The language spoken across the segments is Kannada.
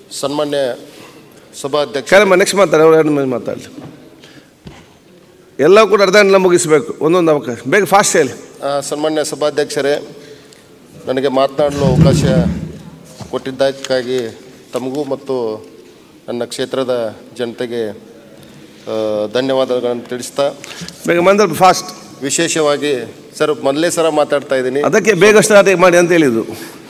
ಸನ್ಮಾನ್ಯ ಸಭಾಧ್ಯಕ್ಷ ಕರೆ ನೆಕ್ಸ್ಟ್ ಮಾತಾಡಿ ಅವ್ರು ಎರಡು ಮಂದಿ ಮಾತಾಡಲಿ ಎಲ್ಲವೂ ಕೂಡ ಅರ್ಧ ಗಂಟೆ ಮುಗಿಸ್ಬೇಕು ಒಂದೊಂದು ಅವಕಾಶ ಬೇಗ ಫಾಸ್ಟ್ ಹೇಳಿ ಆ, ಸನ್ಮಾನ್ಯ ಸಭಾಧ್ಯಕ್ಷರೇ ನನಗೆ ಮಾತನಾಡಲು ಅವಕಾಶ ಕೊಟ್ಟಿದ್ದಕ್ಕಾಗಿ ತಮಗೂ ಮತ್ತು ನನ್ನ ಕ್ಷೇತ್ರದ ಜನತೆಗೆ ಆ, ಧನ್ಯವಾದಗಳನ್ನು ತಿಳಿಸ್ತಾ ಬೇಗ ಮಂದಲ್ ಫಾಸ್ಟ್ ವಿಶೇಷವಾಗಿ ಸರ್ ಮೊದಲೇ ಸರ ಮಾತಾಡ್ತಾ ಇದ್ದೀನಿ ಅದಕ್ಕೆ ಬೇಗ ಸ್ಟಾರ್ಟ್ ಮಾಡಿ ಅಂತ ಹೇಳಿದ್ದು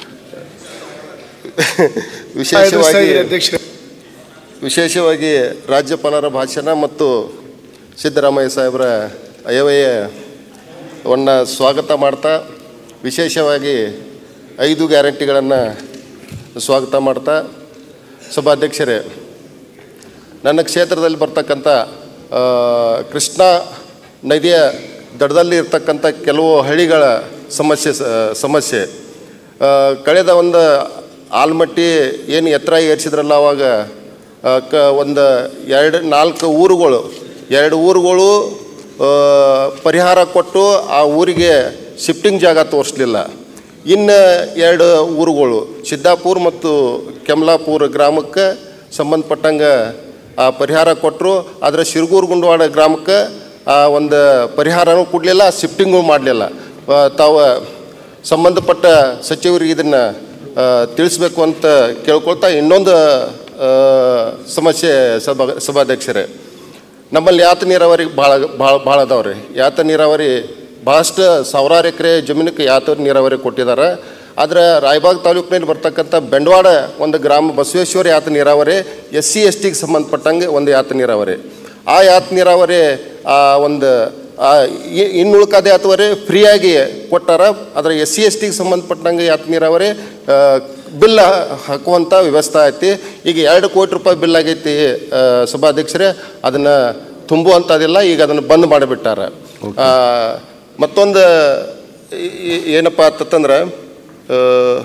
ವಿಶೇಷವಾಗಿ ವಿಶೇಷವಾಗಿ ರಾಜ್ಯಪಾಲರ ಭಾಷಣ ಮತ್ತು ಸಿದ್ದರಾಮಯ್ಯ ಸಾಹೇಬರ ಅಯವ್ಯಯವನ್ನು ಸ್ವಾಗತ ಮಾಡ್ತಾ ವಿಶೇಷವಾಗಿ ಐದು ಗ್ಯಾರಂಟಿಗಳನ್ನು ಸ್ವಾಗತ ಮಾಡ್ತಾ ಸಭಾಧ್ಯಕ್ಷರೇ ನನ್ನ ಕ್ಷೇತ್ರದಲ್ಲಿ ಬರ್ತಕ್ಕಂಥ ಆ, ಕೃಷ್ಣಾ ನದಿಯ ದಡದಲ್ಲಿ ಇರ್ತಕ್ಕಂಥ ಕೆಲವು ಹಳ್ಳಿಗಳ ಸಮಸ್ಯೆ ಸ- ಸಮಸ್ಯೆ ಆ, ಕಳೆದ ಒಂದು ಆಲ್ಮಟ್ಟಿ ಏನು ಎತ್ತರ ಏರಿಸಿದ್ರಲ್ಲ ಅವಾಗ ಆ, ಕ ಒಂದು ಎರಡು ನಾಲ್ಕು ಊರುಗಳು ಎರಡು ಊರುಗಳು ಆ, ಪರಿಹಾರ ಕೊಟ್ಟು ಆ ಊರಿಗೆ ಶಿಫ್ಟಿಂಗ್ ಜಾಗ ತೋರಿಸ್ಲಿಲ್ಲ ಇನ್ನು ಎರಡು ಊರುಗಳು ಸಿದ್ದಾಪುರ ಮತ್ತು ಕೆಮ್ಲಾಪುರ ಗ್ರಾಮಕ್ಕೆ ಸಂಬಂಧಪಟ್ಟಂಗೆ ಆ ಪರಿಹಾರ ಕೊಟ್ಟರು ಆದರೆ ಶಿರಗೂರು ಗುಂಡವಾಡ ಗ್ರಾಮಕ್ಕೆ ಆ ಒಂದು ಪರಿಹಾರನೂ ಕೊಡಲಿಲ್ಲ ಶಿಫ್ಟಿಂಗು ಮಾಡಲಿಲ್ಲ ತಾವು ಸಂಬಂಧಪಟ್ಟ ಸಚಿವರಿಗೆ ಇದನ್ನು ತಿಳಿಸ್ಬೇಕು ಅಂತ ಕೇಳ್ಕೊಳ್ತಾ ಇನ್ನೊಂದು ಆ, ಸಮಸ್ಯೆ ಸಭಾ ಸಭಾಧ್ಯಕ್ಷರೇ ನಮ್ಮಲ್ಲಿ ಯಾತ ನೀರಾವರಿ ಭಾಳ ಭಾಳ ಭಾಳ ಅದಾವ್ರಿ ಯಾತ ನೀರಾವರಿ ಭಾಳಷ್ಟು ಸಾವಿರಾರು ಎಕರೆ ಜಮೀನಕ್ಕೆ ಯಾತ ನೀರಾವರಿ ಕೊಟ್ಟಿದ್ದಾರೆ ಆದರೆ ರಾಯಬಾಗ್ ತಾಲೂಕಿನಲ್ಲಿ ಬರ್ತಕ್ಕಂಥ ಬೆಂಡವಾಡ ಒಂದು ಗ್ರಾಮ ಬಸವೇಶ್ವರ ಯಾತ ನೀರಾವರಿ ಎಸ್ ಸಿ ಎಸ್ ಟಿಗೆ ಸಂಬಂಧಪಟ್ಟಂಗೆ ಒಂದು ಯಾತ ನೀರಾವರಿ ಆ ಯಾತ ನೀರಾವರಿ ಆ ಒಂದು ಆ ಇ- ಇನ್ನು ಉಳ್ಕಾದ ಯಾತವರೆ ಫ್ರೀಯಾಗಿ ಕೊಟ್ಟಾರ ಆದರೆ ಎಸ್ ಸಿ ಎಸ್ ಟಿಗೆ ಸಂಬಂಧಪಟ್ಟಂಗೆ ಯಾತ ನೀರಾವರಿ ಆ, ಬಿಲ್ ಹಾಕುವಂಥ ವ್ಯವಸ್ಥೆ ಐತಿ ಈಗ ಎರಡು ಕೋಟಿ ರೂಪಾಯಿ ಬಿಲ್ ಆಗೈತಿ ಆ, ಸಭಾಧ್ಯಕ್ಷರೇ ಅದನ್ನು ತುಂಬುವಂಥದ್ದಿಲ್ಲ ಈಗ ಅದನ್ನು ಬಂದ್ ಮಾಡಿಬಿಟ್ಟಾರ ಆ, ಮತ್ತೊಂದು ಈ- ಈ- ಏನಪ್ಪ ಅಂತಂದ್ರೆ ಆ,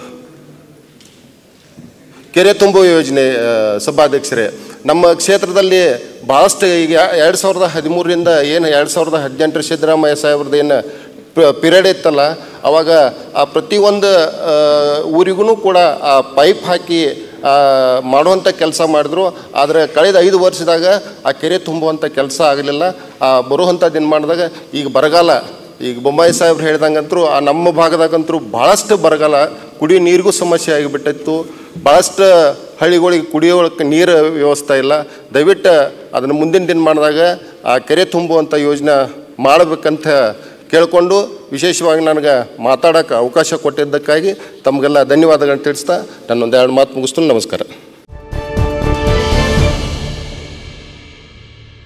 ಕೆರೆ ತುಂಬುವ ಯೋಜನೆ ಆ, ಸಭಾಧ್ಯಕ್ಷರೇ ನಮ್ಮ ಕ್ಷೇತ್ರದಲ್ಲಿ ಭಾಳಷ್ಟು ಈಗ ಎರಡು ಸಾವಿರದ ಹದಿಮೂರರಿಂದ ಏನು ಎರಡು ಸಾವಿರದ ಹದಿನೆಂಟರ ಸಿದ್ದರಾಮಯ್ಯ ಸಾಹೇಬ್ರದ್ದು ಏನು ಪಿರಿಯಡ್ ಇತ್ತಲ್ಲ ಅವಾಗ ಆ ಪ್ರತಿಯೊಂದು ಊರಿಗೂ ಕೂಡ ಆ ಪೈಪ್ ಹಾಕಿ ಆ, ಮಾಡುವಂಥ ಕೆಲಸ ಮಾಡಿದ್ರು ಆದರೆ ಕಳೆದ ಐದು ವರ್ಷದಾಗ ಆ ಕೆರೆ ತುಂಬುವಂಥ ಕೆಲಸ ಆಗಲಿಲ್ಲ ಆ ಬರುವಂಥ ದಿನಮಾನದಾಗ ಈಗ ಬರಗಾಲ ಈಗ ಬೊಂಬಾಯಿ ಸಾಹೇಬ್ರು ಹೇಳ್ದಂಗಂತರೂ ಆ ನಮ್ಮ ಭಾಗದಾಗಂತರೂ ಭಾಳಷ್ಟು ಬರಗಾಲ ಕುಡಿಯೋ ನೀರಿಗೂ ಸಮಸ್ಯೆ ಆಗಿಬಿಟ್ಟಿತ್ತು ಭಾಳಷ್ಟು ಹಳ್ಳಿಗಳಿಗೆ ಕುಡಿಯೋಕ್ಕೆ ನೀರು ವ್ಯವಸ್ಥೆ ಇಲ್ಲ ದಯವಿಟ್ಟು ಅದನ್ನು ಮುಂದಿನ ದಿನಮಾನದಾಗ ಆ ಕೆರೆ ತುಂಬುವಂಥ ಯೋಜನೆ ಮಾಡಬೇಕಂತ ಕೇಳಿಕೊಂಡು ವಿಶೇಷವಾಗಿ ನನಗೆ ಮಾತಾಡೋಕ್ಕೆ ಅವಕಾಶ ಕೊಟ್ಟಿದ್ದಕ್ಕಾಗಿ ತಮಗೆಲ್ಲ ಧನ್ಯವಾದಗಳನ್ನ ತಿಳಿಸ್ತಾ ನನ್ನೊಂದು ಎರಡು ಮಾತು ಮುಗಿಸ್ತು ನಮಸ್ಕಾರ